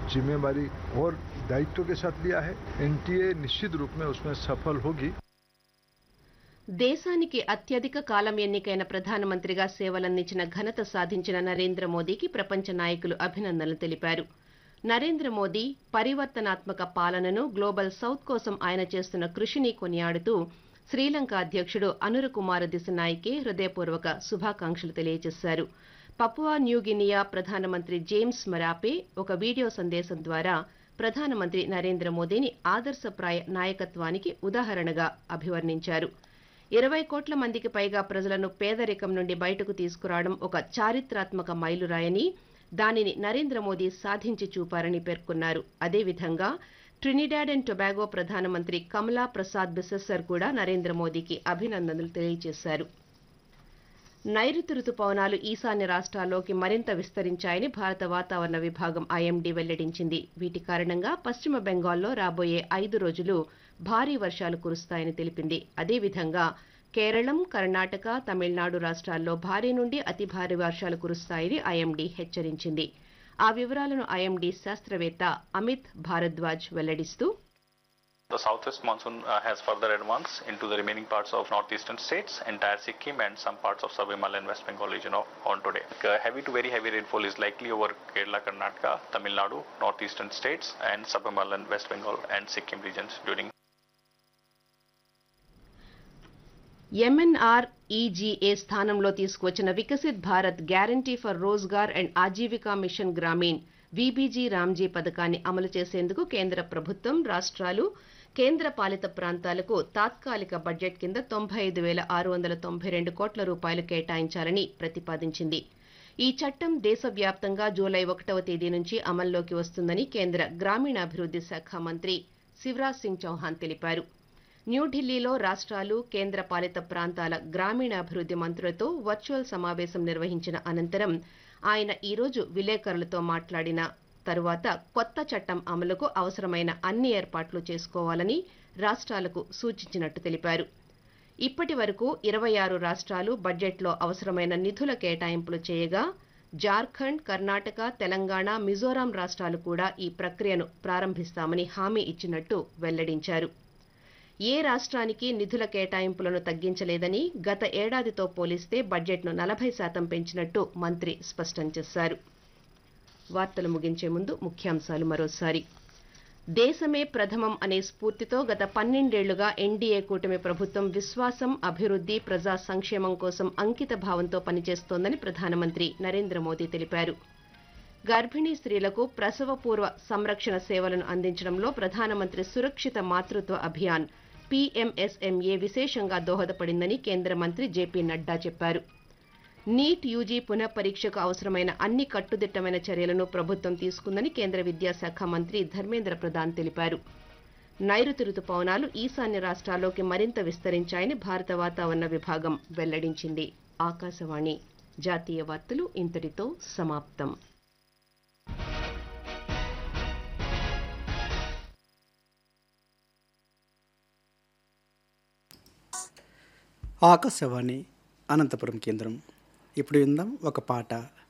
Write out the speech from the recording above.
जिम्मेवारी और दायित्व के साथ लिया है एनटीए निश्चित रूप में उसमें सफल होगी దేశానికి అత్యధిక కాలం ఎన్నికైన ప్రధానమంత్రిగా సేవలందించిన ఘనత సాధించిన నరేంద్ర మోదీకి ప్రపంచ నాయకులు అభినందనలు తెలిపారు నరేంద్ర మోదీ పరివర్తనాత్మక పాలనను గ్లోబల్ సౌత్ కోసం ఆయన చేస్తున్న కృషిని కొనియాడుతూ శ్రీలంక అధ్యక్షుడు అనురకుమార దిశనాయికే హృదయపూర్వక శుభాకాంక్షలు తెలియజేశారు పపువా న్యూగినియా ప్రధానమంత్రి జేమ్స్ మరాపే ఒక వీడియో సందేశం ద్వారా ప్రధానమంత్రి నరేంద్ర మోదీని ఆదర్శప్రాయ నాయకత్వానికి ఉదాహరణగా అభివర్ణించారు ఇరవై కోట్ల మందికి పైగా ప్రజలను పేదరికం నుండి బయటకు తీసుకురావడం ఒక చారిత్రాత్మక మైలురాయని దానిని నరేంద్ర మోదీ సాధించి చూపారని పేర్కొన్నారు అదేవిధంగా ట్రినిడాడ్ అండ్ టొబాగో ప్రధానమంత్రి కమలా ప్రసాద్ బిసెస్సర్ కూడా నరేంద్ర మోదీకి అభినందనలు తెలియజేశారు నైరుతి రుతుపవనాలు ఈశాన్య రాష్ట్రాల్లోకి మరింత విస్తరించాయని భారత వాతావరణ విభాగం ఐఎండీ వెల్లడించింది వీటి కారణంగా పశ్చిమ బెంగాల్లో రాబోయే ఐదు రోజులు భారీ వర్షాలు కురుస్తాయని తెలిపింది అదేవిధంగా కేరళం కర్ణాటక తమిళనాడు రాష్ట్రాల్లో భారీ నుండి అతి భారీ వర్షాలు కురుస్తాయని ఐఎండీ హెచ్చరించింది ఆ వివరాలను ఐఎండీ శాస్త్రవేత్త అమిత్ భారద్వాజ్ వెల్లడిస్తూ The southwest monsoon uh, has further advanced into the remaining parts of northeastern states, entire Sikkim, and some parts of sub-Himalayan West Bengal region of, on today. Uh, heavy to very heavy rainfall is likely over Kerala, Karnataka, Tamil Nadu, northeastern states, and sub-Himalayan West Bengal and Sikkim regions during M N R E G A స్థానంలో తీసుకువచ్చిన Viksit Bharat guarantee for Rozgar and Ajeevika mission Gramin VBG RAM G పథకాన్ని అమలు చేసేందుకు కేంద్ర ప్రభుత్వం రాష్ట్రాలు కేంద్ర పాలిత ప్రాంతాలకు తాత్కాలిక బడ్జెట్ కింద తొంభై ఐదు వేల ఆరు వందల తొంభై రెండు కోట్ల రూపాయలు కేటాయించాలని ప్రతిపాదించింది ఈ చట్టం దేశవ్యాప్తంగా జూలై ఒకటవ తేదీ నుంచి అమల్లోకి వస్తుందని కేంద్ర గ్రామీణాభివృద్ధి శాఖ మంత్రి శివరాజ్ సింగ్ చౌహాన్ తెలిపారు న్యూఢిల్లీలో రాష్ట్రాలు కేంద్ర పాలిత ప్రాంతాల గ్రామీణాభివృద్ధి మంత్రులతో వర్చువల్ సమావేశం నిర్వహించిన అనంతరం ఆయన ఈరోజు విలేకరులతో మాట్లాడిన తరువాత కొత్త చట్టం అమలుకు అవసరమైన అన్ని ఏర్పాట్లు చేసుకోవాలని రాష్ట్రాలకు సూచించినట్టు తెలిపారు ఇప్పటి వరకు ఇరవై ఆరు రాష్ట్రాలు బడ్జెట్లో అవసరమైన నిధుల కేటాయింపులు చేయగా జార్ఖండ్ కర్ణాటక తెలంగాణ మిజోరాం రాష్ట్రాలు కూడా ఈ ప్రక్రియను ప్రారంభిస్తామని హామీ ఇచ్చినట్టు వెల్లడించారు ఏ రాష్ట్రానికి నిధుల కేటాయింపులను తగ్గించలేదని గత ఏడాదితో పోలిస్తే బడ్జెట్ను నలభై శాతం పెంచినట్టు మంత్రి స్పష్టం చేశారు వార్తలు ముగించే ముందు ముఖ్యాంశాలు మరోసారి దేశమే ప్రథమం అనే స్ఫూర్తితో గత పన్నెండేళ్లుగా ఎన్డీఏ కూటమి ప్రభుత్వం విశ్వాసం అభివృద్ధి ప్రజా సంక్షేమం కోసం అంకిత భావంతో పనిచేస్తోందని ప్రధానమంత్రి నరేంద్ర మోదీ తెలిపారు గర్భిణీ స్త్రీలకు ప్రసవపూర్వ సంరక్షణ సేవలను అందించడంలో ప్రధానమంత్రి సురక్షిత మాతృత్వ అభియాన్ పీఎంఎస్ఎంఏ విశేషంగా దోహదపడిందని కేంద్ర మంత్రి జేపీ నడ్డా చెప్పారు నీట్ యూజీ పునః పరీక్షకు అవసరమైన అన్ని కట్టుదిట్టమైన చర్యలను ప్రభుత్వం తీసుకుందని కేంద్ర విద్యాశాఖ మంత్రి ధర్మేంద్ర ప్రధాన్ తెలిపారు నైరుతి రుతుపవనాలు ఈశాన్య రాష్ట్రాల్లోకి మరింత విస్తరించాయని భారత వాతావరణ విభాగం వెల్లడించింది ఆకాశవాణి జాతీయ వార్తలు ఇంతటితో సమాప్తం ఆకాశవాణి అనంతపురం కేంద్రం ఇప్పుడు విందాం ఒక పాట